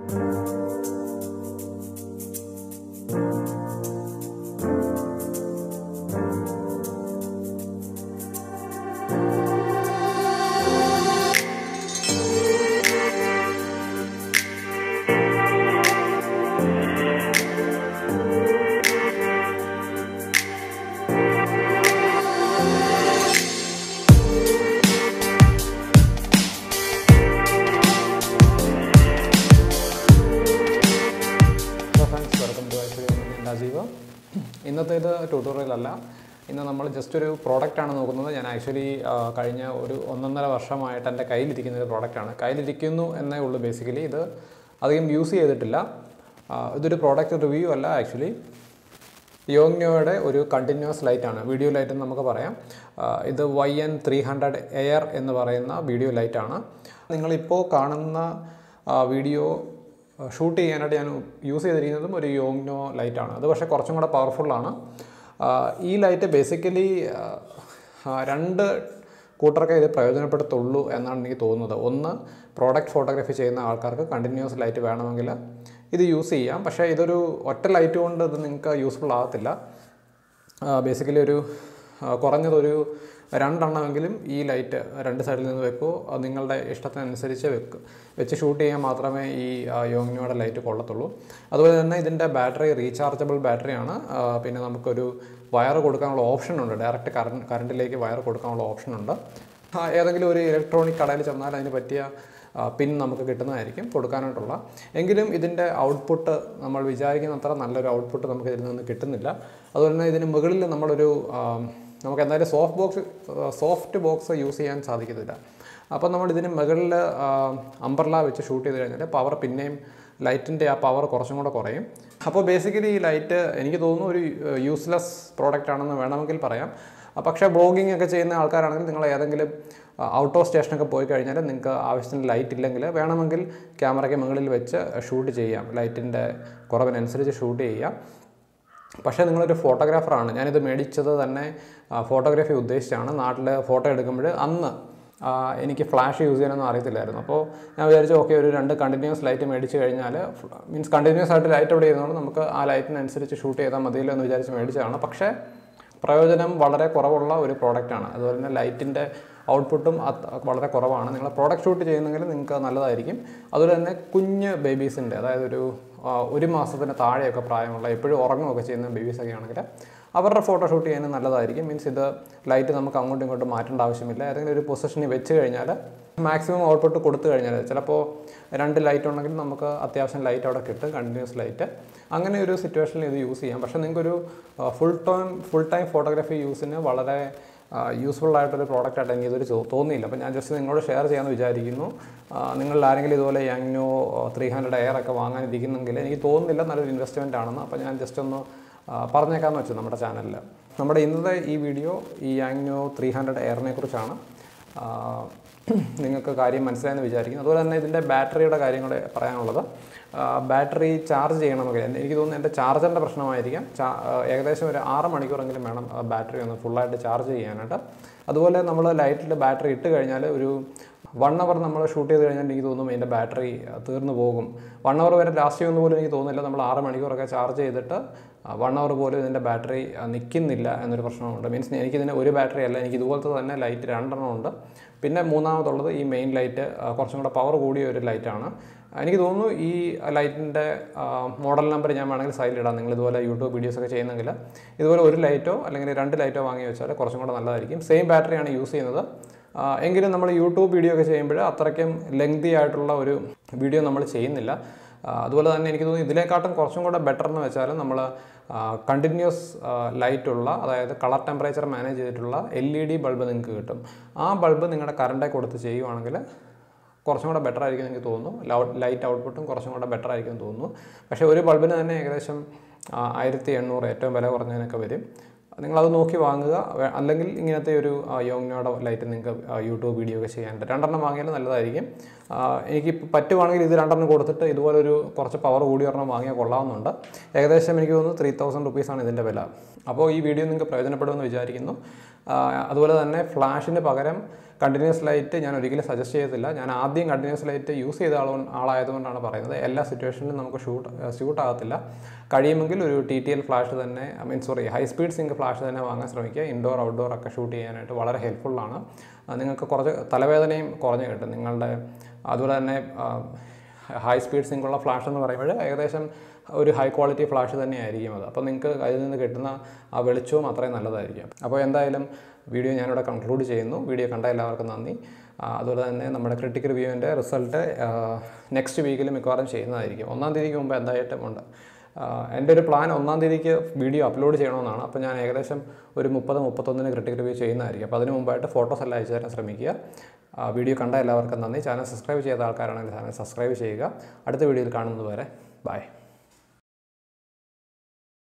hello friends welcome to I ഞാൻ Rajeev ഇന്നത്തേത് tutorial അല്ല ഇന്ന് നമ്മൾ ജസ്റ്റ് ഒരു പ്രോഡക്റ്റ് ആണ് നോക്കുന്നത് ഞാൻ ആക്ച്വലി കഴിഞ്ഞ ഒരു ഒന്നൊന്നര വർഷമായിട്ട് എൻ്റെ കയ്യിലിരിക്കുന്ന ഒരു പ്രോഡക്റ്റാണ് കയ്യിലിരിക്കുന്നു എന്നേ ഉള്ളൂ ബേസിക്കലി ഇത് അധികം യൂസ് ചെയ്തിട്ടില്ല ആ, ഇതൊരു പ്രോഡക്റ്റ് റിവ്യൂ അല്ല ആക്ച്വലി യോഗ്നോയുടെ ഒരു കണ്ടിന്യൂസ് ലൈറ്റാണ് വീഡിയോ ലൈറ്റ് എന്ന് നമുക്ക് പറയാം ആ, ഇത് Y N three hundred air എന്ന് പറയുന്ന വീഡിയോ ലൈറ്റാണ് നിങ്ങളിപ്പോൾ കാണുന്ന ആ, വീഡിയോ ഷൂട്ട് ചെയ്യാനായിട്ട് ഞാൻ യൂസ് ചെയ്തിരിക്കുന്നതും ഒരു യോഗ്നോ ലൈറ്റാണ് അത് പക്ഷേ കുറച്ചും കൂടെ പവർഫുള്ളാണ് ഈ ലൈറ്റ് ബേസിക്കലി രണ്ട് കൂട്ടർക്കേ ഇത് പ്രയോജനപ്പെടുത്തുള്ളൂ എന്നാണ് എനിക്ക് തോന്നുന്നത് ഒന്ന് പ്രോഡക്റ്റ് ഫോട്ടോഗ്രാഫി ചെയ്യുന്ന ആൾക്കാർക്ക് കണ്ടിന്യൂസ് ലൈറ്റ് വേണമെങ്കിൽ ഇത് യൂസ് ചെയ്യാം പക്ഷേ ഇതൊരു ഒറ്റ ലൈറ്റ് കൊണ്ട് ഇത് നിങ്ങൾക്ക് യൂസ്ഫുൾ ആകത്തില്ല ബേസിക്കലി ഒരു ആ, കുറഞ്ഞതൊരു രണ്ടെണ്ണമെങ്കിലും ഈ ലൈറ്റ് രണ്ട് സൈഡിൽ നിന്ന് വെക്കൂ അത് നിങ്ങളുടെ ഇഷ്ടത്തിനനുസരിച്ച് വെക്ക് വെച്ച് ഷൂട്ട് ചെയ്യാൻ മാത്രമേ ഈ യോഗ്നോയുടെ ലൈറ്റ് കൊള്ളത്തുള്ളൂ അതുപോലെ തന്നെ ഇതിൻ്റെ ബാറ്ററി റീചാർജബിൾ ബാറ്ററിയാണ് ആ, പിന്നെ നമുക്കൊരു വയർ കൊടുക്കാനുള്ള ഓപ്ഷൻ ഉണ്ട് ഡയറക്റ്റ് കറണ്ട് കറണ്ടിലേക്ക് വയർ കൊടുക്കാനുള്ള ഓപ്ഷൻ ഉണ്ട് ആ, ഏതെങ്കിലും ഒരു ഇലക്ട്രോണിക് കടയിൽ ചെന്നാൽ അതിന് പറ്റിയ ആ, പിൻ നമുക്ക് കിട്ടുന്നതായിരിക്കും കൊടുക്കാനായിട്ടുള്ള എങ്കിലും ഇതിൻ്റെ ഔട്ട്പുട്ട് നമ്മൾ വിചാരിക്കുന്നത്ര നല്ലൊരു ഔട്ട്പുട്ട് നമുക്ക് ഇതിൽ നിന്ന് കിട്ടുന്നില്ല അതുപോലെ തന്നെ ഇതിന് മുകളിൽ നമ്മളൊരു ആ, നമുക്ക് എന്തായാലും soft box soft box use ചെയ്യാൻ സാധിക്കത്തില്ല അപ്പോൾ നമ്മൾ ഇതിന് മുകളിൽ അംബർല വെച്ച് ഷൂട്ട് ചെയ്ത് കഴിഞ്ഞാൽ പവർ പിന്നെയും ലൈറ്റിൻ്റെ ആ പവർ കുറച്ചും കൂടെ കുറയും അപ്പോൾ ബേസിക്കലി ഈ ലൈറ്റ് എനിക്ക് തോന്നുന്നു ഒരു യൂസ്ലെസ് പ്രോഡക്റ്റ് ആണെന്ന് വേണമെങ്കിൽ പറയാം ആ, പക്ഷേ ബ്ലോഗിംഗ് ഒക്കെ ചെയ്യുന്ന ആൾക്കാരാണെങ്കിൽ നിങ്ങൾ ഏതെങ്കിലും ഔട്ട് ഓഫ് സ്റ്റേഷനൊക്കെ പോയി കഴിഞ്ഞാൽ നിങ്ങൾക്ക് ആവശ്യത്തിന് ലൈറ്റ് ഇല്ലെങ്കിൽ വേണമെങ്കിൽ ക്യാമറയ്ക്ക് മുകളിൽ വെച്ച് ഷൂട്ട് ചെയ്യാം ലൈറ്റിൻ്റെ കുറവിനനുസരിച്ച് ഷൂട്ട് ചെയ്യാം പക്ഷേ നിങ്ങളൊരു ഫോട്ടോഗ്രാഫറാണ് ഞാനിത് മേടിച്ചത് തന്നെ ഫോട്ടോഗ്രാഫി ഉദ്ദേശിച്ചാണ് നാട്ടിൽ ഫോട്ടോ എടുക്കുമ്പോൾ അന്ന് ആ, എനിക്ക് ഫ്ലാഷ് യൂസ് ചെയ്യാനൊന്നും അറിയത്തില്ലായിരുന്നു അപ്പോൾ ഞാൻ വിചാരിച്ചു ഓക്കെ ഒരു രണ്ട് കണ്ടിന്യൂസ് ലൈറ്റ് മേടിച്ച് കഴിഞ്ഞാൽ മീൻസ് കണ്ടിന്യൂസ് ആയിട്ട് ലൈറ്റ് അവിടെ ചെയ്യുന്നതുകൊണ്ട് നമുക്ക് ആ ലൈറ്റിനനുസരിച്ച് ഷൂട്ട് ചെയ്താൽ മതിയല്ലോ എന്ന് വിചാരിച്ച് മേടിച്ചതാണ് പക്ഷേ പ്രയോജനം വളരെ കുറവുള്ള ഒരു പ്രോഡക്റ്റാണ് അതുപോലെ തന്നെ ലൈറ്റിൻ്റെ ഔട്ട്പുട്ടും അത് വളരെ കുറവാണ് നിങ്ങൾ പ്രോഡക്റ്റ് ഷൂട്ട് ചെയ്യുന്നെങ്കിൽ നിങ്ങൾക്ക് നല്ലതായിരിക്കും അതുപോലെ തന്നെ കുഞ്ഞ് ബേബീസിൻ്റെ അതായത് ഒരു ആ, ഒരു മാസത്തിന് താഴെയൊക്കെ പ്രായമുള്ള എപ്പോഴും ഉറങ്ങുകയൊക്കെ ചെയ്യുന്ന ബേബീസൊക്കെ ആണെങ്കിൽ അവരുടെ ഫോട്ടോ ഷൂട്ട് ചെയ്യാൻ നല്ലതായിരിക്കും മീൻസ് ഇത് ലൈറ്റ് നമുക്ക് അങ്ങോട്ടും ഇങ്ങോട്ടും മാറ്റേണ്ട ആവശ്യമില്ല ഏതെങ്കിലും ഒരു പൊസിഷനിൽ വെച്ച് കഴിഞ്ഞാൽ മാക്സിമം ഔട്ട്പുട്ട് കൊടുത്തു കഴിഞ്ഞാൽ ചിലപ്പോൾ രണ്ട് ലൈറ്റ് ഉണ്ടെങ്കിൽ നമുക്ക് അത്യാവശ്യം ലൈറ്റ് അവിടെ കിട്ടും കണ്ടിന്യൂസ് ലൈറ്റ് അങ്ങനെ ഒരു സിറ്റുവേഷനിൽ ഇത് യൂസ് ചെയ്യാം പക്ഷേ നിങ്ങൾക്കൊരു full time full time photography യൂസിന് വളരെ യൂസ്ഫുൾ ആയിട്ടൊരു പ്രോഡക്റ്റ് ആയിട്ട് എനിക്ക് ഇതൊരു ചോ- തോന്നിയില്ല അപ്പോൾ ഞാൻ ജസ്റ്റ് നിങ്ങളോട് ഷെയർ ചെയ്യാമെന്ന് വിചാരിക്കുന്നു ആ, നിങ്ങളിൽ ആരെങ്കിലും ഇതുപോലെ യാങ്നോ ത്രീ ഹൺഡ്രഡ് എയർ ഒക്കെ വാങ്ങാനിരിക്കുന്നെങ്കിൽ എനിക്ക് തോന്നുന്നില്ല നല്ലൊരു ഇൻവെസ്റ്റ്മെൻ്റ് ആണെന്ന് അപ്പോൾ ഞാൻ ജസ്റ്റ് ഒന്ന് ആ, പറഞ്ഞേക്കാമെന്ന് വെച്ചു നമ്മുടെ ചാനലിൽ നമ്മുടെ ഇന്നത്തെ ഈ വീഡിയോ ഈ യാങ്നോ ത്രീ ഹൺഡ്രഡ് എയറിനെ കുറിച്ചാണ് ആ, നിങ്ങൾക്ക് കാര്യം മനസ്സിലായെന്ന് വിചാരിക്കുന്നു അതുപോലെ തന്നെ ഇതിൻ്റെ ബാറ്ററിയുടെ കാര്യം കൂടെ പറയാനുള്ളത് ആ, ബാറ്ററി ചാർജ് ചെയ്യണമെങ്കിൽ എൻ്റെ- എനിക്ക് തോന്നുന്നു എൻ്റെ ചാർജറിൻ്റെ പ്രശ്നമായിരിക്കാം ചാ ആ, ഏകദേശം ഒരു ആറ് മണിക്കൂറെങ്കിലും വേണം ആ ബാറ്ററി ഒന്ന് ഫുള്ളായിട്ട് ചാർജ് ചെയ്യാനായിട്ട് അതുപോലെ നമ്മൾ ലൈറ്റിൽ ബാറ്ററി ഇട്ട് കഴിഞ്ഞാൽ ഒരു വൺ അവർ നമ്മൾ ഷൂട്ട് ചെയ്ത് കഴിഞ്ഞാൽ എനിക്ക് തോന്നും അതിൻ്റെ ബാറ്ററി തീർന്നു പോകും വൺ അവർ വരെ ലാസ്റ്റ് ചെയ്യുമെന്ന് പോലും എനിക്ക് തോന്നുന്നില്ല നമ്മൾ ആറ് മണിക്കൂറൊക്കെ ചാർജ് ചെയ്തിട്ട് വൺ അവർ പോലും ഇതിൻ്റെ ബാറ്ററി നിൽക്കുന്നില്ല എന്നൊരു പ്രശ്നമുണ്ട് മീൻസ് എനിക്കിതിന് ഒരു ബാറ്ററി അല്ല എനിക്ക് ഇതുപോലത്തെ തന്നെ ലൈറ്റ് രണ്ടെണ്ണം ഉണ്ട് പിന്നെ മൂന്നാമതുള്ളത് ഈ മെയിൻ ലൈറ്റ് കുറച്ചും കൂടെ പവർ കൂടിയ ഒരു ലൈറ്റാണ് എനിക്ക് തോന്നുന്നു ഈ ലൈറ്റിൻ്റെ മോഡൽ നമ്പർ ഞാൻ വേണമെങ്കിൽ സൈഡിലിടാം നിങ്ങൾ ഇതുപോലെ യൂട്യൂബ് വീഡിയോസ് ഒക്കെ ചെയ്യുന്നെങ്കിൽ ഇതുപോലെ ഒരു ലൈറ്റോ അല്ലെങ്കിൽ രണ്ട് ലൈറ്റോ വാങ്ങി വെച്ചാൽ കുറച്ചും കൂടെ നല്ലതായിരിക്കും സെയിം ബാറ്ററിയാണ് യൂസ് ചെയ്യുന്നത് ആ, എങ്കിലും നമ്മൾ യൂട്യൂബ് വീഡിയോ ഒക്കെ ചെയ്യുമ്പോൾ അത്രയ്ക്കും ലെങ്തി ആയിട്ടുള്ള ഒരു വീഡിയോ നമ്മൾ ചെയ്യുന്നില്ല ആ, അതുപോലെ തന്നെ എനിക്ക് തോന്നുന്നു ഇതിലേക്കാട്ടും കുറച്ചും കൂടെ ബെറ്റർ എന്ന് വെച്ചാൽ നമ്മൾ കണ്ടിന്യൂസ് ലൈറ്റുള്ള അതായത് കളർ ടെമ്പറേച്ചർ മാനേജ് ചെയ്തിട്ടുള്ള എൽ ഇ ഡി ബൾബ് നിങ്ങൾക്ക് കിട്ടും ആ ബൾബ് നിങ്ങളുടെ കറണ്ടേ കൊടുത്ത് ചെയ്യുവാണെങ്കിൽ കുറച്ചും കൂടെ ബെറ്റർ ആയിരിക്കും എനിക്ക് തോന്നുന്നു ലൗ- ലൈറ്റ് ഔട്ട്പുട്ടും കുറച്ചും കൂടെ ബെറ്റർ ആയിരിക്കും എന്ന് തോന്നുന്നു പക്ഷേ ഒരു ബൾബിന് തന്നെ ഏകദേശം ആ, ആയിരത്തി എണ്ണൂറ് ഏറ്റവും വില കുറഞ്ഞതിനൊക്കെ വരും നിങ്ങളത് നോക്കി വാങ്ങുക വേ- അല്ലെങ്കിൽ ഇങ്ങനത്തെ ഒരു യോങ്ങിനോടെ ലൈറ്റ് നിങ്ങൾക്ക് ആ, യൂട്യൂബ് വീഡിയോ ഒക്കെ ചെയ്യാനുണ്ട് രണ്ടെണ്ണം വാങ്ങിയാലും നല്ലതായിരിക്കും ആ, എനിക്ക് പറ്റുവാണെങ്കിൽ ഇത് രണ്ടെണ്ണം കൊടുത്തിട്ട് ഇതുപോലൊരു കുറച്ച് പവർ കൂടി ഒരെണ്ണം വാങ്ങിയാൽ കൊള്ളാവുന്നുണ്ട് ഏകദേശം എനിക്ക് തോന്നുന്നു ത്രീ തൗസൻഡ് റുപ്പീസാണ് ഇതിൻ്റെ വില അപ്പോൾ ഈ വീഡിയോ നിങ്ങൾക്ക് പ്രയോജനപ്പെടുമെന്ന് വിചാരിക്കുന്നു ആ, അതുപോലെ തന്നെ ഫ്ലാഷിന് പകരം കണ്ടിന്യൂസ് ലൈറ്റ് ഞാൻ ഒരിക്കലും സജസ്റ്റ് ചെയ്യത്തില്ല ഞാൻ ആദ്യം കണ്ടിന്യൂസ് ലൈറ്റ് യൂസ് ചെയ്ത ആളോ ആളായതുകൊണ്ടാണ് പറയുന്നത് എല്ലാ സിറ്റുവേഷനിലും നമുക്ക് ഷൂട്ട് സ്യൂട്ട് ആകത്തില്ല കഴിയുമെങ്കിൽ ഒരു ടി ടി എൽ ഫ്ലാഷ് തന്നെ I mean sorry high speed sync flash തന്നെ വാങ്ങാൻ ശ്രമിക്കുക ഇൻഡോർ ഔട്ട്ഡോർ ഒക്കെ ഷൂട്ട് ചെയ്യാനായിട്ട് വളരെ ഹെൽപ്ഫുള്ളാണ് നിങ്ങൾക്ക് കുറച്ച് തലവേദനയും കുറഞ്ഞു കിട്ടും നിങ്ങളുടെ അതുപോലെ തന്നെ ഹൈ സ്പീഡ് സിങ്കുള്ള ഫ്ലാഷ് എന്ന് പറയുമ്പോൾ ഏകദേശം ഒരു ഹൈ ക്വാളിറ്റി ഫ്ലാഷ് തന്നെയായിരിക്കും അത് അപ്പോൾ നിങ്ങൾക്ക് അതിൽ നിന്ന് കിട്ടുന്ന ആ വെളിച്ചവും അത്രയും നല്ലതായിരിക്കും അപ്പോൾ എന്തായാലും വീഡിയോ ഞാനിവിടെ കൺക്ലൂഡ് ചെയ്യുന്നു വീഡിയോ കണ്ട എല്ലാവർക്കും നന്ദി ആ, അതുപോലെ തന്നെ നമ്മുടെ ക്രിട്ടിക് റിവ്യൂവിൻ്റെ റിസൾട്ട് നെക്സ്റ്റ് വീക്കിൽ മിക്കവാറും ചെയ്യുന്നതായിരിക്കും ഒന്നാം തീയതിക്ക് മുമ്പ് എന്തായിട്ടും ഉണ്ട് ആ, എൻ്റെ ഒരു പ്ലാൻ ഒന്നാം തീയതിക്ക് വീഡിയോ അപ്ലോഡ് ചെയ്യണമെന്നാണ് അപ്പോൾ ഞാൻ ഏകദേശം ഒരു മുപ്പത് മുപ്പത്തൊന്നിന് ക്രിട്ടിക് റിവ്യൂ ചെയ്യുന്നതായിരിക്കും അപ്പോൾ അതിന് മുമ്പായിട്ട് ഫോട്ടോസ് എല്ലാം അയച്ചു തരാൻ ശ്രമിക്കുക ആ, വീഡിയോ കണ്ട എല്ലാവർക്കും നന്ദി ചാനൽ സബ്സ്ക്രൈബ് ചെയ്ത ആൾക്കാരാണെങ്കിൽ ചാനൽ സബ്സ്ക്രൈബ് ചെയ്യുക അടുത്ത വീഡിയോയിൽ കാണുന്നത് വരെ ബൈ